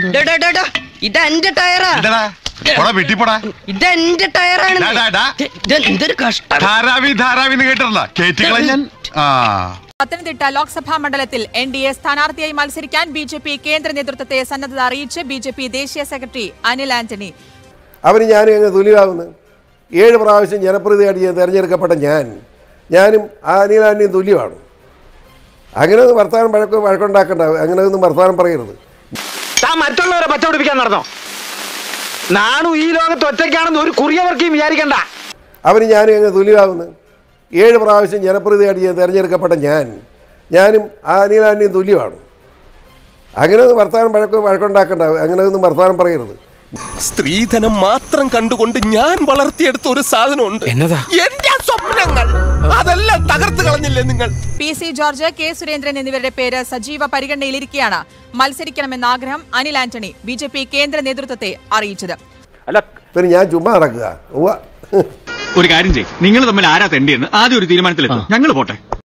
ഡാ, ഡാ, ഡാ, ഡാ. ഇതെന്റെ ടയറാ ഇതെടാ, പോടാ വീട്ടിൽ പോടാ ഇതെന്റെ ടയറാണ് ഡാ, ഡാ, ഡാ. എന്തൊരു കഷ്ടം ധാരാവി ധാരാവി എന്ന് കേട്ടിട്ടുള്ള കേറ്റുകളെ ഞാൻ ആ പത്തനംതിട്ട ലോക്സഭാ മണ്ഡലത്തിൽ എൻ ഡി എ സ്ഥാനാർത്ഥിയായി മത്സരിക്കാൻ ബി ജെ പി കേന്ദ്ര നേതൃത്വത്തെ സന്നദ്ധത അറിയിച്ച് ബി ജെ പി ദേശീയ സെക്രട്ടറി അനിൽ ആന്റണി അവന് ഞാനും അങ്ങ് തുല്യമാകുന്നു ഏഴ് പ്രാവശ്യം ജനപ്രതിനിധിയായിട്ട് ഞാൻ തിരഞ്ഞെടുക്കപ്പെട്ട ഞാൻ ഞാനും ആ അനിലാന്റെയും തുല്യമാണ് അങ്ങനെ ഒന്നും വർത്തമാനം വഴക്ക് വഴക്കുണ്ടാക്കണ്ട അങ്ങനെ ഒന്നും വർത്തമാനം പറയരുത് താൻ മറ്റുള്ളവരെ പച്ചപിടിപ്പിക്കാൻ നടന്നോ നാണു ഈ ലോകത്ത് ഒറ്റയ്ക്കാണെന്ന് ഒരു കുറിയവർക്കും വിചാരിക്കണ്ട അവന് ഞാനും അങ്ങ് തുല്യമാകുന്നു ഏഴ് പ്രാവശ്യം ജനപ്രതിനിധിയായിട്ട് ഞാൻ തിരഞ്ഞെടുക്കപ്പെട്ട ഞാൻ ഞാനും ആ അനിലാന്റെയും തുല്യമാണ് അങ്ങനെ ഒന്നും വർത്തമാനം വഴക്ക് വഴക്കുണ്ടാക്കണ്ട അങ്ങനെ ഒന്നും വർത്തമാനം പറയരുത് സ്ത്രീധനം മാത്രം കണ്ടുകൊണ്ട് ഞാൻ വളർത്തിയെടുത്ത ഒരു സാധനമുണ്ട് എന്നതാ എന്റെ സ്വപ്നങ്ങൾ അതെല്ലാം തകർത്ത് കളഞ്ഞില്ലേ നിങ്ങൾ P C George K Surendran എന്നിവരുടെ പേര് സജീവ പരിഗണനയിലിരിക്കെയാണ് മത്സരിക്കണമെന്ന ആഗ്രഹം Anil Antony B J P കേന്ദ്ര നേതൃത്വത്തെ അറിയിച്ചത് പിന്നെ ഞാൻ ചുമ്മാ നടക്കുക ഉവ്വ ഒരു കാര്യം ചെയ്യും നിങ്ങൾ തമ്മിൽ ആരാ തെണ്ടിയെന്ന് ആദ്യം ഒരു തീരുമാനത്തിലെത്തും ഞങ്ങൾ പോട്ടെ